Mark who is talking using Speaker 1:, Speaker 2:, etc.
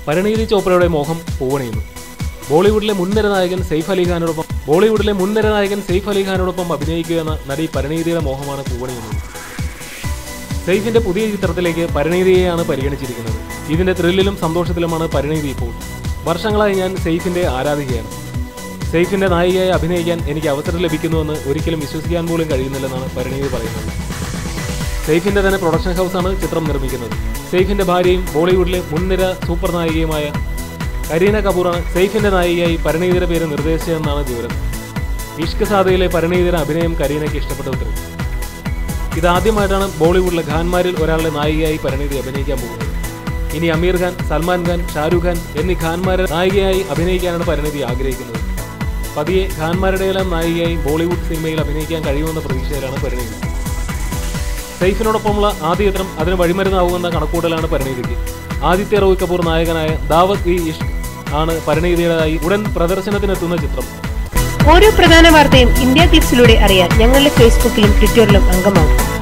Speaker 1: പരിണീതി ചോപ്രയുടെ മോഹം പൂവണിയുന്നു ബോളിവുഡിലെ മുൻനിര നായകൻ സെയ്ഫ് അലി ഖാനോടൊപ്പം ബോളിവുഡിലെ മുൻനിര നായകൻ സെയ്ഫ് അലി ഖാനോടൊപ്പം അഭിനയിക്കുക എന്ന നടി പരിണീതിയുടെ മോഹമാണ് പൂവണിയുന്നത് സെയ്ഫിന്റെ പുതിയ ചിത്രത്തിലേക്ക് പരിണീതിയെയാണ് പരിഗണിച്ചിരിക്കുന്നത് ഇതിന്റെ ത്രില്ലിലും സന്തോഷത്തിലുമാണ് പരിണീതി ഇപ്പോൾ വർഷങ്ങളായി ഞാൻ സെയ്ഫിന്റെ ആരാധികയാണ് സെയ്ഫിന്റെ നായികയായി അഭിനയിക്കാൻ എനിക്ക് അവസരം ലഭിക്കുന്നുവെന്ന് ഒരിക്കലും വിശ്വസിക്കാൻ പോലും കഴിയുന്നില്ലെന്നാണ് പരിണീതി പറയുന്നത് സെയ്ഫിന്റെ തന്നെ പ്രൊഡക്ഷൻ ഹൗസാണ് ചിത്രം നിർമ്മിക്കുന്നത് സെയ്ഫിന്റെ ഭാര്യയും ബോളിവുഡിലെ മുൻനിര സൂപ്പർ നായികയുമായ കരീന കപൂറാണ് സെയ്ഫിന്റെ നായികയായി പരിണീതിയുടെ പേര് നിർദ്ദേശിച്ചതെന്നാണ് വിവരം ഇഷ്ക് സാദയിലെ പരിണീതിയുടെ അഭിനയം കരീനയ്ക്ക് ഇഷ്ടപ്പെട്ടു ഇതാദ്യമായിട്ടാണ് ബോളിവുഡിലെ ഖാൻമാരിൽ ഒരാളുടെ നായികയായി പരിണീതി അഭിനയിക്കാൻ പോകുന്നത് ഇനി അമീർ ഖാൻ സൽമാൻ ഖാൻ ഷാരൂഖ് ഖാൻ എന്നീ ഖാൻമാരെ നായികയായി അഭിനയിക്കാനാണ് പരിണീതി ആഗ്രഹിക്കുന്നത് പതിയെ ഖാൻമാരുടെയെല്ലാം നായികയായി ബോളിവുഡ് സിനിമയിൽ അഭിനയിക്കാൻ കഴിയുമെന്ന പ്രതീക്ഷയിലാണ് പരിണീതി സൈഫിനോടൊപ്പമുള്ള ആദ്യ ചിത്രം അതിന് വഴിമരുന്നാവുമെന്ന കണക്കൂട്ടലാണ് പരിണീതിക്ക് ആദിത്യ റോയ് കപൂർ നായകനായ ദാവത് ഇ ഇഷ്ക് ആണ് പരിണീതിയുടേതായി ഉടൻ പ്രദർശനത്തിനെത്തുന്ന ചിത്രം
Speaker 2: ഓരോ പ്രധാന വാർത്തയും ഇന്ത്യ ടിപ്സിലൂടെ അറിയാൻ ഞങ്ങളുടെ ഫേസ്ബുക്കിലും ട്വിറ്ററിലും അംഗമാകും